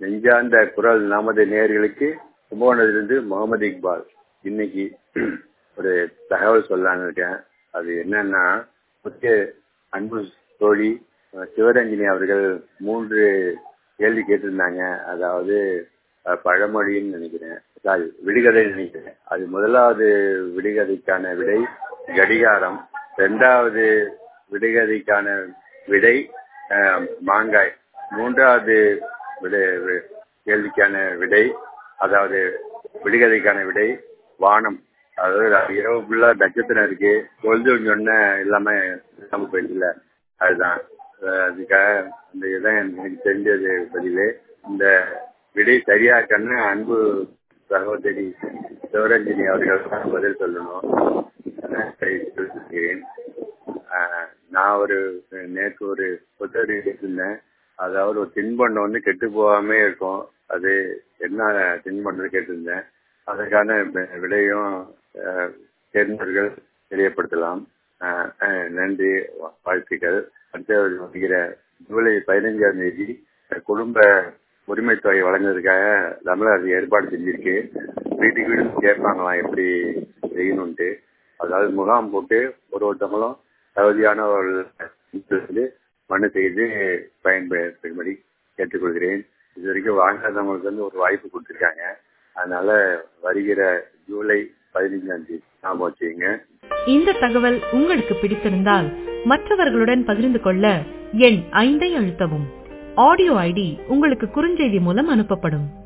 நெஞ்சார்ந்த குரல் நமது நேயர்களுக்கு கும்பகோணத்திலிருந்து முகமது இக்பால் இன்னைக்கு ஒரு தகவல் சொல்லலான்னு இருக்கேன் அது என்னன்னா முக்கிய அன்பு தோழி அஹ், சிவரஞ்சினி அவர்கள் மூன்று கேள்வி கேட்டிருந்தாங்க அதாவது அஹ், பழமொழின்னு நினைக்கிறேன் சாரி விடுகதை நினைக்கிறேன் அது முதலாவது விடுகதைக்கான விடை கடிகாரம் இரண்டாவது விடுகதைக்கான விடை அஹ், மாங்காய் மூன்றாவது விடை வி- கேள்விக்கான விடை அதாவது விடுகதைக்கான விடை வானம் அதாவது அது இரவு ஃபுல்லா நட்சத்திரம் இருக்கு பொழுது சொன்ன எல்லாமே இல்லாம போயிடுச்சுல அதுதான் அஹ் அதுக்காக அந்த இதுதான் எனக்கு தெரிஞ்சது பதிவு இந்த விடை சரியா கண்ணு அன்பு சகோதரி சிவரஞ்சனி அவர்கள் தான் பதில் சொல்லணும் அஹ் சரி, சொல்லிக்கிறேன். அஹ் நான் ஒரு நேற்று ஒரு புத்தகம் எழுதியிருந்தேன் அதாவது ஒரு தின்பண்டம் வந்து கெட்டு போகாம இருக்கும் அது என்ன தின்பண்டம் கேட்டிருந்தேன் அதற்கான வி- விடையும் அஹ், தெரிந்தவர்கள் தெரியப்படுத்தலாம் அஹ், அஹ், நன்றி வா- வாழ்த்துக்கள் அடுத்த வருகிற ஜூலை பதினைஞ்சாம் தேதி குடும்ப உரிமை தொகை வழங்குறதுக்காக தமிழக அரசு ஏற்பாடு செஞ்சிருக்கு வீட்டுக்கு வீடு கேட்பாங்களாம் எப்படி செய்யணும்ட்டு அதாவது முகாம் போட்டு ஒரு ஒருத்தவங்களும் தகுதியானவர்கள் வந்து மனு செய்து பயன்படுத்தும்படி கேட்டுக்கொள்கிறேன் இது வரைக்கும் வாங்காதவங்களுக்கு வந்து ஒரு வாய்ப்பு கொடுத்துருக்காங்க அதனால வருகிற ஜூலை பதினைஞ்சாம் தேதி ஞாபகம் வச்சுங்க இந்த தகவல் உங்களுக்கு பிடித்திருந்தால் மற்றவர்களுடன் பகிர்ந்து கொள்ள எண் ஐந்தை அழுத்தவும் ஆடியோ ஐடி உங்களுக்கு குறுஞ்செய்தி மூலம் அனுப்பப்படும்